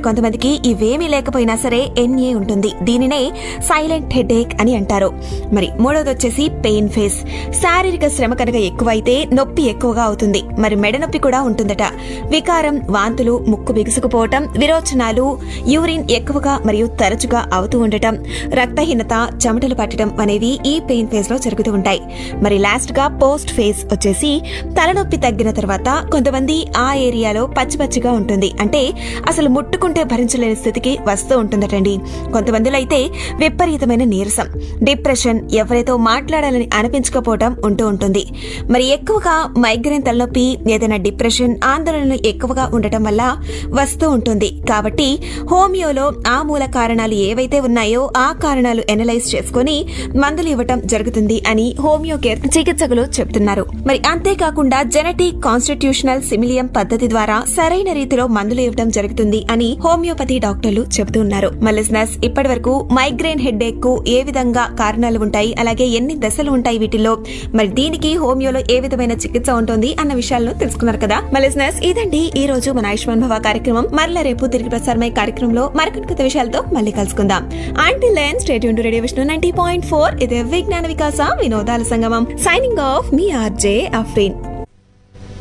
కొంతమందికి ఇవేమీ లేకపోయినా సరే ఎన్ఏ ఉంటుంది దీనినే సైలెంట్ హెడేక్ అని అంటారు మరి మూడోది వచ్చేసి పెయిన్ ఫేస్ శారీరక శ్రమ కనుక ఎక్కువైతే నొప్పి ఎక్కువగా అవుతుంది మరి మెడ నొప్పి కూడా ఉంటుందట వికారం వాంతులు ముక్కు బిగుసుకుపోవటం విరోచనాలు యూరిన్ ఎక్కువగా మరియు తరచుగా అవుతూ ఉండటం రక్తహీనత చెమటలు పట్టడం అనేవి ఈ పెయిన్ ఫేజ్ లో జరుగుతూ ఉంటాయి మరి లాస్ట్ గా పోస్ట్ ఫేజ్ వచ్చేసి తలనొప్పి తగ్గిన తర్వాత కొంతమంది ఆ ఏరియాలో పచ్చి పచ్చిగా ఉంటుంది అంటే అసలు ముట్టుకుంటే భరించలేని స్థితికి వస్తూ ఉంటుందటండి కొంతమందిలో అయితే విపరీతమైన నీరసం డిప్రెషన్ ఎవరితో మాట్లాడాలని అనిపించకపోవటం ఉంటూ ఉంటుంది మరి ఎక్కువగా మైగ్రేన్ తలనొప్పి ఏదైనా డిప్రెషన్ ఆందోళనలు ఎక్కువగా ఉండటం వల్ల వస్తూ ఉంటుంది కాబట్టి హోమియోలో ఆ మూల కారణాలు ఏవైతే ఉన్నాయో ఆ కారణాలు ఎనలైజ్ చేసుకుని మందులు ఇవ్వటం జరుగుతుంది అని హోమియో కేర్ చికిత్సకులు చెప్తున్నారు మరి అంతేకాకుండా జెనెటిక్ కాన్స్టిట్యూషనల్ సిమిలియం పద్ధతి ద్వారా సరైన రీతిలో మందులు ఇవ్వడం జరుగుతుంది అని హోమియోపతి డాక్టర్లు చెబుతున్నారు మలిసినస్ ఇప్పటి వరకు మైగ్రేన్ హెడ్ఏక్ కు ఏ విధంగా కారణాలు ఉంటాయి అలాగే ఎన్ని దశలు ఉంటాయి వీటిల్లో మరి దీనికి హోమియోలో ఏ విధమైన చికిత్స ఉంటుంది అన్న విషయాలను తెలుసుకున్నారు కదా మలిసినస్ ఇదండి ఈ రోజు మన ఆయుష్మాన్ భవ కార్యక్రమం మరల రేపు తిరిగి ప్రసారమై కార్యక్రమంలో మరికొన్ని కొత్త విషయాలతో మళ్ళీ కలుసుకుందాం until then stay to radio Vishnu ninety point four ఇది విజ్ఞాన వికాస వినోదాల సంగమం సైనింగ్ ఆఫ్ మీ ఆర్జే అఫ్రీన్